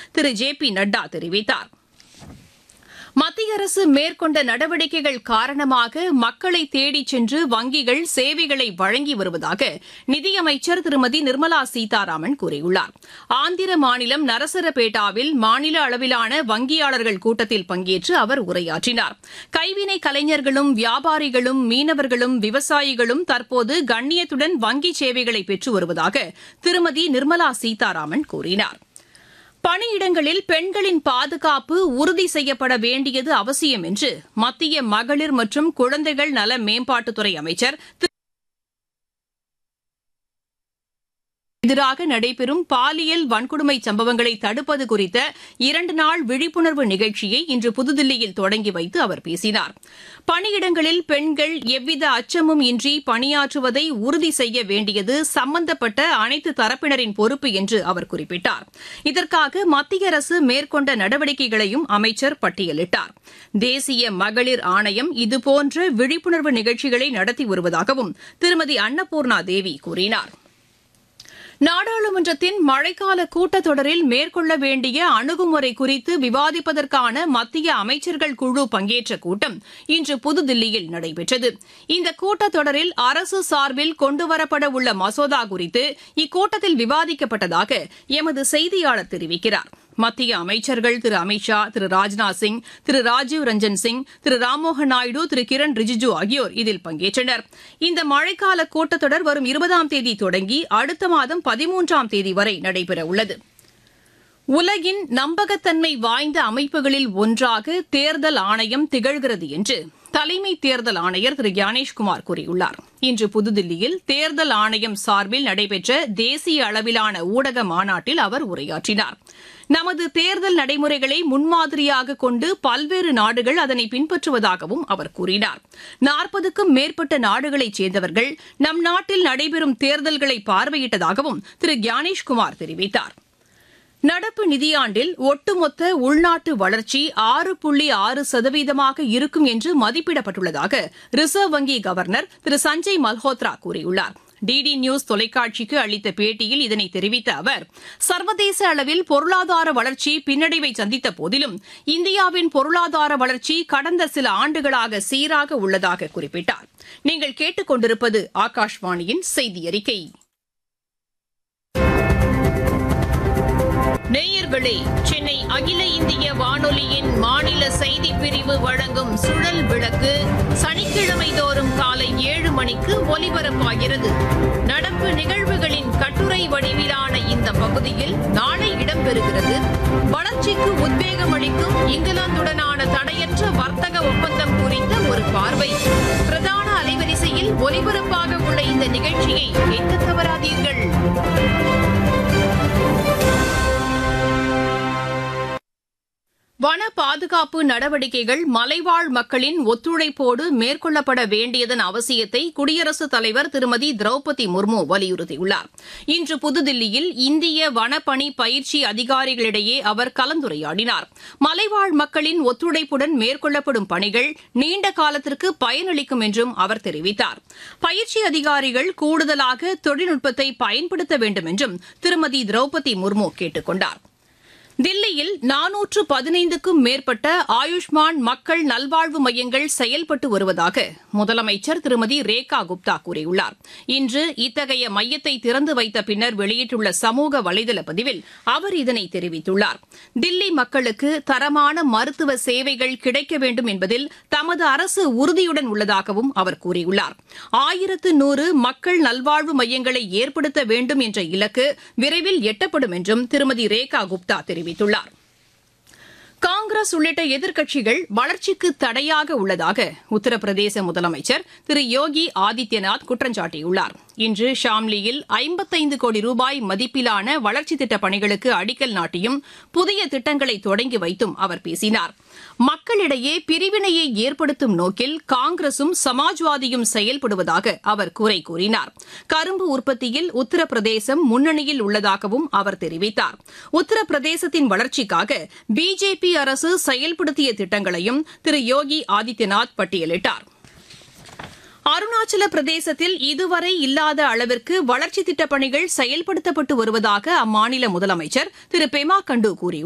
திரு J P Nadda தெரிவித்தார் மத்திய அரசு மேற்கொண்ட நடவடிக்கைகள் காரணமாக மக்களை தேடிச் சென்று வங்கிகள் சேவைகளை வழங்கி வருவதாக நிதியமைச்சர் திருமதி நிர்மலா சீதாராமன் கூறியுள்ளார் ஆந்திர மாநிலம் நரசரபேட்டாவில் மாநில அளவிலான வங்கியாளர்கள் கூட்டத்தில் பங்கேற்று அவர் உரையாற்றினார் கைவினை கலைஞர்களும் வியாபாரிகளும் மீனவர்களும் விவசாயிகளும் தற்போது கண்ணியத்துடன் வங்கி சேவைகளை பெற்று வருவதாக திருமதி நிர்மலா சீதாராமன் கூறினார் பணியிடங்களில் பெண்களின் பாதுகாப்பு உறுதி செய்யப்பட வேண்டியது அவசியம் என்று மத்திய மகளிர் மற்றும் குழந்தைகள் நல மேம்பாட்டுத்துறை அமைச்சர் திரு எதிராக நடைபெறும் பாலியல் வன்கொடுமை சம்பவங்களை தடுப்பது குறித்த இரண்டு நாள் விழிப்புணர்வு நிகழ்ச்சியை இன்று புதுதில்லியில் தொடங்கி வைத்து அவர் பேசினார் பணியிடங்களில் பெண்கள் எவ்வித அச்சமும் இன்றி பணியாற்றுவதை உறுதி செய்ய வேண்டியது சம்பந்தப்பட்ட அனைத்து தரப்பினரின் பொறுப்பு என்று அவர் குறிப்பிட்டார் இதற்காக மத்திய அரசு மேற்கொண்ட நடவடிக்கைகளையும் அமைச்சர் பட்டியலிட்டார் தேசிய மகளிர் ஆணையம் இதுபோன்ற விழிப்புணர்வு நிகழ்ச்சிகளை நடத்தி வருவதாகவும் திருமதி அன்னபூர்ணா தேவி கூறினார் நாடாளுமன்றத்தின் மழைக்கால கூட்டத்தொடரில் மேற்கொள்ள வேண்டிய அணுகுமுறை குறித்து விவாதிப்பதற்கான மத்திய அமைச்சர்கள் குழு பங்கேற்ற கூட்டம் இன்று புதுதில்லியில் நடைபெற்றது இந்த கூட்டத்தொடரில் அரசு சார்பில் கொண்டுவரப்பட உள்ள மசோதா குறித்து இக்கூட்டத்தில் விவாதிக்கப்பட்டதாக எமது செய்தியாளர் தெரிவிக்கிறார் மத்திய அமைச்சர்கள் திரு அமித்ஷா திரு ராஜ்நாத் சிங் திரு ராஜீவ் ரஞ்சன் சிங் திரு ராம்மோகன் நாயுடு திரு கிரண் ரிஜிஜு ஆகியோர் இதில் பங்கேற்றனர் இந்த மழைக்கால கூட்டத்தொடர் வரும் இருபதாம் தேதி தொடங்கி அடுத்த மாதம் பதிமூன்றாம் தேதி வரை நடைபெறவுள்ளது உலகின் நம்பகத்தன்மை வாய்ந்த அமைப்புகளில் ஒன்றாக தேர்தல் ஆணையம் திகழ்கிறது என்று தலைமை தேர்தல் ஆணையர் திரு ஞானேஷ்குமார் கூறியுள்ளார் இன்று புதுதில்லியில் தேர்தல் ஆணையம் சார்பில் நடைபெற்ற தேசிய அளவிலான ஊடக மாநாட்டில் அவர் உரையாற்றினார் நமது தேர்தல் நடைமுறைகளை முன்மாதிரியாக கொண்டு பல்வேறு நாடுகள் அதனை பின்பற்றுவதாகவும் அவர் கூறினார் நாற்பதுக்கும் மேற்பட்ட நாடுகளைச் சேர்ந்தவர்கள் நம் நாட்டில் நடைபெறும் தேர்தல்களை பார்வையிட்டதாகவும் திரு ஞானேஷ்குமார் தெரிவித்தார் நடப்பு நிதியாண்டில் ஒட்டுமொத்த உள்நாட்டு வளர்ச்சி ஆறு புள்ளி ஆறு சதவீதமாக இருக்கும் என்று மதிப்பிடப்பட்டுள்ளதாக ரிசர்வ் வங்கி கவர்னர் திரு சஞ்சய் மல்ஹோத்ரா கூறியுள்ளார் டிடி நியூஸ் தொலைக்காட்சிக்கு அளித்த பேட்டியில் இதனை தெரிவித்த அவர் சர்வதேச அளவில் பொருளாதார வளர்ச்சி பின்னடைவை சந்தித்த போதிலும் இந்தியாவின் பொருளாதார வளர்ச்சி கடந்த சில ஆண்டுகளாக சீராக உள்ளதாக குறிப்பிட்டார் நீங்கள் கேட்டுக் கொண்டிருப்பது ஆகாஷ்வாணியின் செய்தி அறிக்கை நேயர்களே சென்னை அகில இந்திய வானொலியின் மாநில செய்தி பிரிவு வழங்கும் சுழல் விளக்கு சனிக்கிழமை தோறும் காலை ஏழு மணிக்கு ஒலிபரப்பாகிறது நடப்பு நிகழ்வுகளின் கட்டுரை வடிவிலான இந்த பகுதியில் நாளை இடம்பெறுகிறது வளர்ச்சிக்கு உத்வேகம் அளிக்கும் இங்கிலாந்துடனான தடையற்ற வர்த்தக ஒப்பந்தம் குறித்த ஒரு பார்வை பிரதான அலைவரிசையில் ஒலிபரப்பாக உள்ள இந்த நிகழ்ச்சியை கேட்க தவறாதீர்கள் வன பாதுகாப்பு நடவடிக்கைகள் மலைவாழ் மக்களின் ஒத்துழைப்போடு மேற்கொள்ளப்பட வேண்டியதன் அவசியத்தை குடியரசுத் தலைவர் திருமதி திரௌபதி முர்மு வலியுறுத்தியுள்ளார் இன்று புதுதில்லியில் இந்திய வனப்பணி பயிற்சி அதிகாரிகளிடையே அவர் கலந்துரையாடினார் மலைவாழ் மக்களின் ஒத்துழைப்புடன் மேற்கொள்ளப்படும் பணிகள் நீண்ட காலத்திற்கு பயனளிக்கும் என்றும் அவர் தெரிவித்தார் பயிற்சி அதிகாரிகள் கூடுதலாக தொழில்நுட்பத்தை பயன்படுத்த வேண்டும் என்றும் திருமதி திரௌபதி முர்மு கேட்டுக் கொண்டாா் தில்லியில் நானூற்று பதினைந்துக்கும் மேற்பட்ட ஆயுஷ்மான் மக்கள் நல்வாழ்வு மையங்கள் செயல்பட்டு வருவதாக முதலமைச்சர் திருமதி ரேகா குப்தா கூறியுள்ளார் இன்று இத்தகைய மையத்தை திறந்து வைத்த பின்னர் வெளியிட்டுள்ள சமூக வலைதள பதிவில் அவர் இதனை தெரிவித்துள்ளார் தில்லி மக்களுக்கு தரமான மருத்துவ சேவைகள் கிடைக்க வேண்டும் என்பதில் தமது அரசு உறுதியுடன் உள்ளதாகவும் அவர் கூறியுள்ளார் ஆயிரத்து நூறு மக்கள் நல்வாழ்வு மையங்களை ஏற்படுத்த வேண்டும் என்ற இலக்கு விரைவில் எட்டப்படும் என்றும் திருமதி ரேகா குப்தா தெரிவித்தார் தெரிவித்துள்ளார் காங்கிரஸ் உள்ளிட்ட எதிர்க்கட்சிகள் வளர்ச்சிக்கு தடையாக உள்ளதாக உத்தரப்பிரதேச முதலமைச்சர் திரு யோகி ஆதித்யநாத் குற்றம் சாட்டியுள்ளார் இன்று ஷாம்லியில் ஐம்பத்தைந்து கோடி ரூபாய் மதிப்பிலான வளர்ச்சித் திட்டப் பணிகளுக்கு அடிக்கல் நாட்டியும் புதிய திட்டங்களை தொடங்கி வைத்தும் அவர் பேசினார் மக்களிடையே பிரிவினையை ஏற்படுத்தும் நோக்கில் காங்கிரசும் சமாஜ்வாதியும் செயல்படுவதாக அவர் குறை கூறினார் கரும்பு உற்பத்தியில் உத்தரப்பிரதேசம் முன்னணியில் உள்ளதாகவும் அவர் தெரிவித்தார் உத்தரப்பிரதேசத்தின் வளர்ச்சிக்காக பிஜேபி அரசு செயல்படுத்திய திட்டங்களையும் திரு யோகி ஆதித்யநாத் பட்டியலிட்டார் அருணாச்சல பிரதேசத்தில் இதுவரை இல்லாத அளவிற்கு வளர்ச்சித் திட்டப் பணிகள் செயல்படுத்தப்பட்டு வருவதாக அம்மாநில முதலமைச்சர் திரு பெமா கண்டு கூறியுள்ளார்